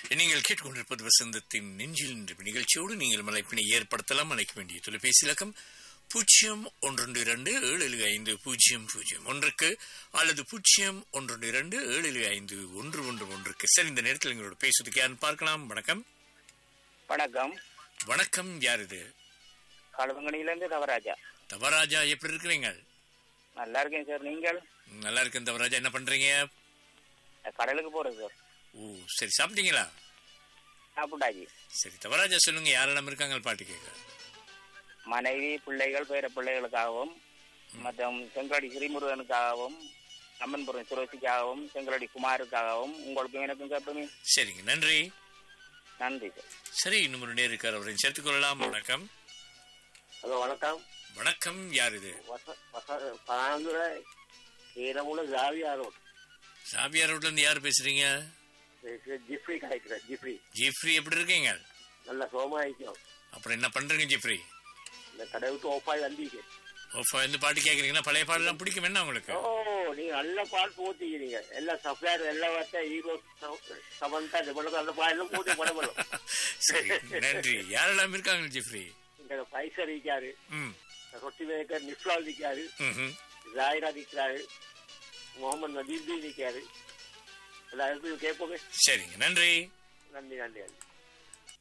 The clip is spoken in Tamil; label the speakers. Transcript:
Speaker 1: நீங்கள் கேட்டுக்கொண்டிருப்பது வசந்தத்தின் நெஞ்சில் என்ற நிகழ்ச்சியோடு நீங்கள் மலைப்பினை ஏற்படுத்தலாம் அழைக்க வேண்டிய தொலைபேசி இலக்கம் பூஜ்ஜியம் ஒன்று இரண்டு ஏழு ஏழு ஐந்து பூஜ்ஜியம் பூஜ்ஜியம் ஒன்றுக்கு அல்லது பூஜ்ஜியம் ஒன்று இரண்டு ஏழு ஏழு ஐந்து ஒன்று ஒன்று ஒன்றுக்கு சரி இந்த நேரத்தில் எங்களோட பேசுவதுக்கு யாருன்னு பார்க்கலாம் வணக்கம்
Speaker 2: வணக்கம்
Speaker 1: வணக்கம் யார் இது
Speaker 2: களவங்கனியிலேருந்து தவராஜா
Speaker 1: தவராஜா எப்படி இருக்கிறீங்க
Speaker 2: நல்லா இருக்கேன் சார் நீங்கள்
Speaker 1: நல்லா இருக்கேன் தவராஜா என்ன பண்றீங்க
Speaker 2: கடலுக்கு போறது சார்
Speaker 1: ஓ சரி சாப்பிட்டீங்களா
Speaker 2: சாப்பிட்டாச்சு
Speaker 1: சரி தவராஜா சொல்லுங்க யாரெல்லாம் இருக்காங்க பாட்டு கேட்க
Speaker 2: மனைவி பிள்ளைகள் பேர பிள்ளைகளுக்காகவும் மற்றும் செங்கலடி ஸ்ரீமுருகனுக்காகவும் அம்மன்புரம் சுரேஷிக்காகவும் செங்கலடி குமாருக்காகவும் உங்களுக்கும் எனக்கும் கேட்போமே
Speaker 1: சரிங்க நன்றி
Speaker 2: நன்றி சார்
Speaker 1: சரி இன்னும் ஒரு நேர் இருக்கார் அவரையும் சேர்த்துக் கொள்ளலாம் வணக்கம்
Speaker 3: ஹலோ வணக்கம்
Speaker 1: வணக்கம் யார் இது
Speaker 3: பனாந்துர ஈரமுள்ள ஜாவியா ரோட்
Speaker 1: சாபியா ரோட்ல இருந்து யார் பேசுறீங்க
Speaker 3: ஜிப்ரி கிடைக்கிறேன் ஜிப்ரி
Speaker 1: ஜிப்ரி எப்படி இருக்கீங்க
Speaker 3: நல்ல சோமா ஆயிக்கும்
Speaker 1: அப்புறம் என்ன பண்றீங்க ஜிப்ரி
Speaker 3: இந்த கடை விட்டு ஓப்பாய் வந்தீங்க
Speaker 1: ஓஃபா எந்த பாட்டு கேக்குறீங்கன்னா பழைய பாடலாம் பிடிக்கும் என்ன உங்களுக்கு
Speaker 3: ஓ நீங்க நல்ல பால் போட்டீங்க நீங்க எல்லா சப்ளையர் எல்லா வார்த்தை ஹீரோ சமந்தா நிபுணர் அந்த பாடலும் போட்டு படம்
Speaker 1: சரி நன்றி யாரெல்லாம் இருக்காங்க ஜிப்ரி
Speaker 3: இங்க பைசர் இருக்காரு
Speaker 1: ம்
Speaker 3: ரொட்டி மேக்கர் நிஸ்லால் நிற்காரு
Speaker 1: ம்ஹும்.
Speaker 3: ஜாயிரா நிற்கிறாரு முகமது நதீர்தி நிற்காரு எல்லாருக்கும் கேட்போமே
Speaker 1: சரிங்க நன்றி
Speaker 3: நன்றி நன்றி நன்றி